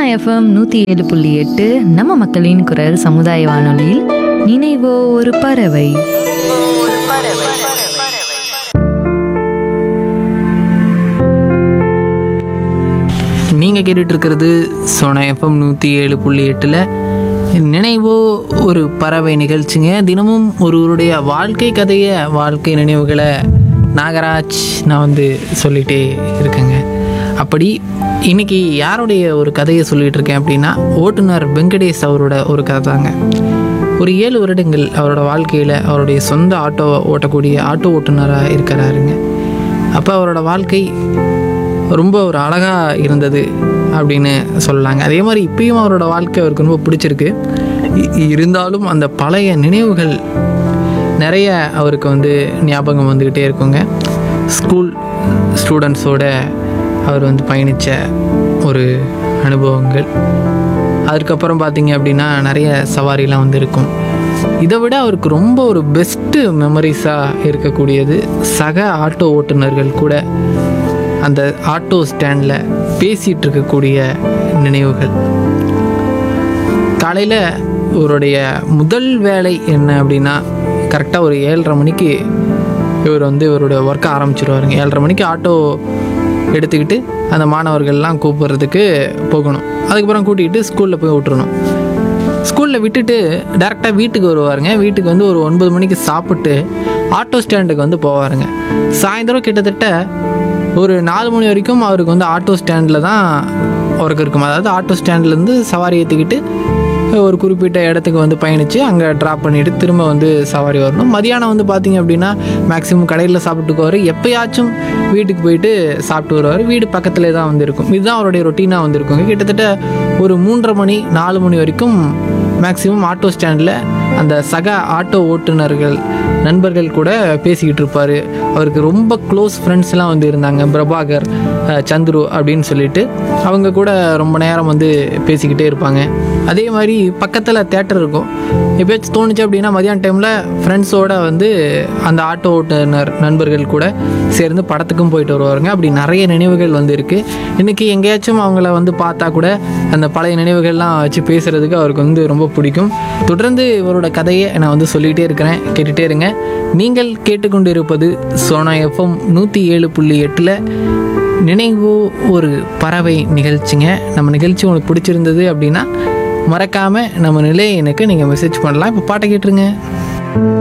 FM நூற்றி ஏழு புள்ளி எட்டு நம்ம மக்களின் குரல் சமுதாய வானொலியில் நினைவோ ஒரு பறவை நீங்கள் கேட்டுட்டு இருக்கிறது சோனா எஃப்எம் நூற்றி ஏழு புள்ளி எட்டில் நினைவோ ஒரு பறவை நிகழ்ச்சிங்க தினமும் ஒருவருடைய வாழ்க்கை கதையை வாழ்க்கை நினைவுகளை நாகராஜ் நான் வந்து சொல்லிகிட்டே இருக்கேங்க அப்படி இன்னைக்கு யாருடைய ஒரு கதையை சொல்லிட்டு இருக்கேன் அப்படின்னா ஓட்டுநர் வெங்கடேஷ் அவரோட ஒரு கதை தாங்க ஒரு ஏழு வருடங்கள் அவரோட வாழ்க்கையில் அவருடைய சொந்த ஆட்டோவை ஓட்டக்கூடிய ஆட்டோ ஓட்டுநராக இருக்கிறாருங்க அப்போ அவரோட வாழ்க்கை ரொம்ப ஒரு அழகாக இருந்தது அப்படின்னு சொல்லலாங்க அதே மாதிரி இப்பயும் அவரோட வாழ்க்கை அவருக்கு ரொம்ப பிடிச்சிருக்கு இ- இருந்தாலும் அந்த பழைய நினைவுகள் நிறைய அவருக்கு வந்து ஞாபகம் வந்துக்கிட்டே இருக்குங்க ஸ்கூல் ஸ்டூடெண்ட்ஸோட அவர் வந்து பயணித்த ஒரு அனுபவங்கள் அதுக்கப்புறம் பார்த்தீங்க அப்படின்னா நிறைய சவாரிலாம் வந்து இருக்கும் இதை விட அவருக்கு ரொம்ப ஒரு பெஸ்ட்டு மெமரிஸாக இருக்கக்கூடியது சக ஆட்டோ ஓட்டுநர்கள் கூட அந்த ஆட்டோ ஸ்டாண்டில் பேசிகிட்டு இருக்கக்கூடிய நினைவுகள் காலையில் இவருடைய முதல் வேலை என்ன அப்படின்னா கரெக்டாக ஒரு ஏழரை மணிக்கு இவர் வந்து இவருடைய ஒர்க்கை ஆரம்பிச்சிருவாருங்க ஏழரை மணிக்கு ஆட்டோ எடுத்துக்கிட்டு அந்த மாணவர்கள்லாம் கூப்பிட்றதுக்கு போகணும் அதுக்கப்புறம் கூட்டிகிட்டு ஸ்கூலில் போய் விட்டுறணும் ஸ்கூலில் விட்டுட்டு டேரெக்டாக வீட்டுக்கு வருவாருங்க வீட்டுக்கு வந்து ஒரு ஒன்பது மணிக்கு சாப்பிட்டு ஆட்டோ ஸ்டாண்டுக்கு வந்து போவாருங்க சாயந்தரம் கிட்டத்தட்ட ஒரு நாலு மணி வரைக்கும் அவருக்கு வந்து ஆட்டோ ஸ்டாண்டில் தான் ஒர்க் இருக்கும் அதாவது ஆட்டோ ஸ்டாண்ட்லேருந்து சவாரி ஏற்றிக்கிட்டு ஒரு குறிப்பிட்ட இடத்துக்கு வந்து பயணித்து அங்கே ட்ராப் பண்ணிவிட்டு திரும்ப வந்து சவாரி வரணும் மதியானம் வந்து பார்த்தீங்க அப்படின்னா மேக்ஸிமம் கடையில் சாப்பிட்டுக்குவார் எப்பயாச்சும் வீட்டுக்கு போயிட்டு சாப்பிட்டு வருவார் வீடு பக்கத்துலேயே தான் வந்து இருக்கும் இதுதான் அவருடைய ரொட்டீனாக வந்து இருக்குங்க கிட்டத்தட்ட ஒரு மூன்றரை மணி நாலு மணி வரைக்கும் மேக்ஸிமம் ஆட்டோ ஸ்டாண்டில் அந்த சக ஆட்டோ ஓட்டுநர்கள் நண்பர்கள் கூட பேசிக்கிட்டு இருப்பார் அவருக்கு ரொம்ப க்ளோஸ் ஃப்ரெண்ட்ஸ்லாம் வந்து இருந்தாங்க பிரபாகர் அஹ், சந்துரு அப்படின்னு சொல்லிட்டு அவங்க கூட ரொம்ப நேரம் வந்து பேசிக்கிட்டே இருப்பாங்க அதே மாதிரி பக்கத்தில் தேட்டர் இருக்கும் எப்பயாச்சும் தோணுச்சு அப்படின்னா மதியான டைமில் ஃப்ரெண்ட்ஸோட வந்து அந்த ஆட்டோ ஓட்டுநர் நண்பர்கள் கூட சேர்ந்து படத்துக்கும் போயிட்டு வருவாருங்க அப்படி நிறைய நினைவுகள் வந்து இருக்குது இன்றைக்கி எங்கேயாச்சும் அவங்கள வந்து பார்த்தா கூட அந்த பழைய நினைவுகள்லாம் வச்சு பேசுகிறதுக்கு அவருக்கு வந்து ரொம்ப பிடிக்கும் தொடர்ந்து இவரோட கதையை நான் வந்து சொல்லிகிட்டே இருக்கிறேன் கேட்டுகிட்டே இருங்க நீங்கள் கேட்டுக்கொண்டு இருப்பது சோனா எஃப்எம் நூற்றி ஏழு புள்ளி எட்டில் நினைவு ஒரு பறவை நிகழ்ச்சிங்க நம்ம நிகழ்ச்சி உங்களுக்கு பிடிச்சிருந்தது அப்படின்னா மறக்காமல் நம்ம நிலையனுக்கு நீங்கள் மெசேஜ் பண்ணலாம் இப்போ பாட்டை கேட்டுருங்க